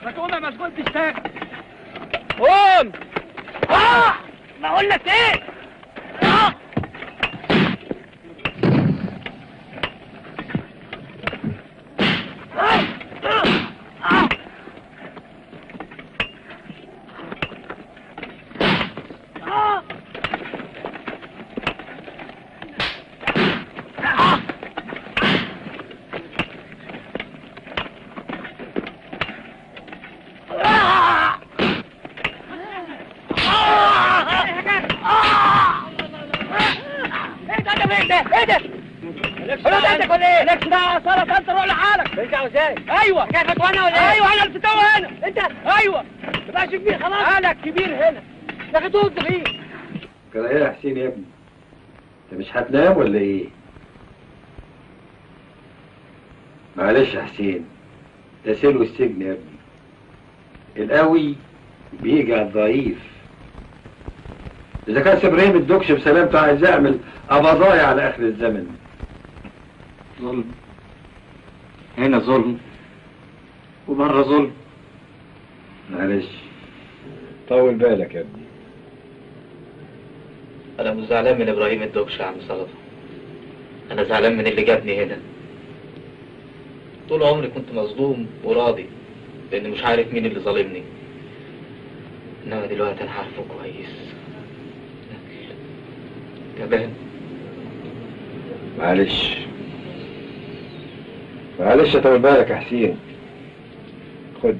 ما تقوم يا مسجون تشتغل قوم اه ما اقول لك ايه آه. آه. آه. آه. آه. آه. ايه ده ده ايه ده ايه ده هو ده انت ولا ايه؟ مالكش دعوه صارت انت روح لحالك مالكش دعوه ازاي؟ ايوه كيف فتوانا ولا ايه؟ ايوه انا اللي بتتوه هنا انت ايوه ما تبقاش كبير خلاص انا الكبير هنا يا اخي تقول صغير كده ايه يا حسين يا ابني انت مش هتنام ولا ايه معلش يا حسين ده سلو السجن يا ابني القوي بيجي على الضعيف اذا كان ابراهيم الدكش بسلامته عايز يعمل قبضايا على اخر الزمن ظلم هنا ظلم وبره ظلم معلش طول بالك يا ابني انا مش زعلان من ابراهيم الدوكش يا عم سلطه انا زعلان من اللي جابني هنا طول عمري كنت مظلوم وراضي لان مش عارف مين اللي ظالمني انما دلوقتي انا عارفه كويس كمان معلش معلش طول بالك يا حسين خد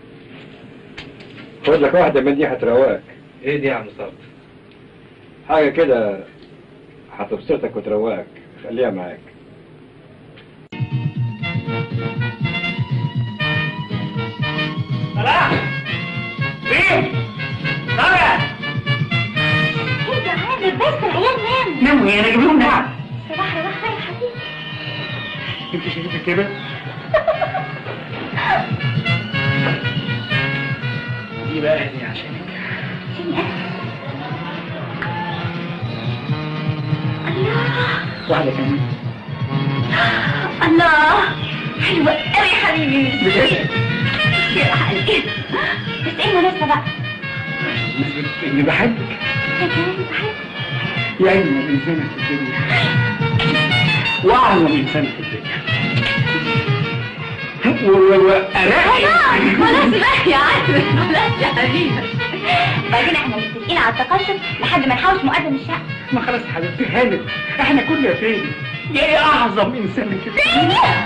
خد لك واحدة من دي هتروقك ايه دي يا عم سلطه حاجة كده هتبسطك وتروقك خليها معاك صلاح مين؟ طلع انت عارف بس العيال نام ناموا يا انا اجيب لهم نعم صباح الخير يا حبيبي انت شايفه كده؟ دي بقى دي عشانك واحدة كمان الله حلوة قوي يا حبيبي يا حبيبي بس ايه المناسبة بقى؟ اللي بحبك يا كمان بحب يا أجمل إنسانة في الدنيا وأعظم إنسانة في الدنيا وأرقي خلاص بقى يا عسل خلاص يا حبيبي بعدين احنا متفقين على التقشف لحد ما نحوش مقدم الشقة ما خلاص يا حبيبتي هانت احنا كنا فين؟ ايه أعظم إنسانة في الدنيا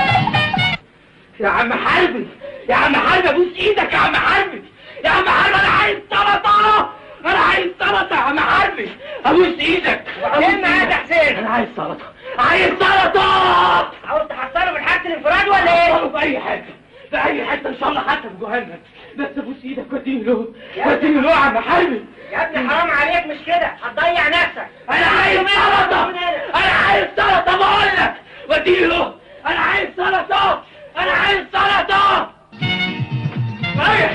يا عم حربي يا عم حربي ابوس ايدك يا عم حربي يا عم حربي انا عايز سلطه انا عايز سلطه يا عم حربي ابوس ايدك ايه معاك يا حسين انا عايز سلطه عايز سلطه عاوز تحصله من حاجه الانفراد ولا ايه في اي حته في اي حته ان شاء الله حتى في جهنم بس ابوس ايدك وديني له وديني له يا عم حربي يا ابني حرام عليك مش كده هتضيع نفسك انا عايز سلطه انا عايز سلطه بقول لك وديني له انا عايز سلطه انا عايز سلطه رايح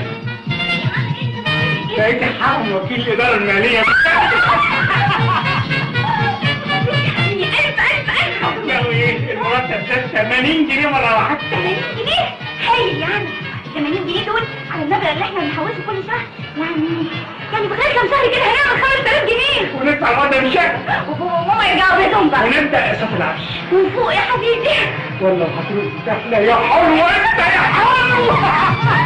بقيت حرم وكيل الاداره الماليه حبيبي ألف ألف ألف يساوي ايه المرتب ده 80 جنيه مره واحده 80 جنيه هايل يا عم 80 جنيه دول على المبلغ اللي احنا بنحوشه كل شهر يعني يعني بغير كام شهر كده هنعمل 5000 جنيه وندفع مقدم الشقه وماما يرجعوا بيتهم بقى ونبدا قسط العفش وفوق يا حبيبي والله هتروح داخله يا حلو انت يا حلو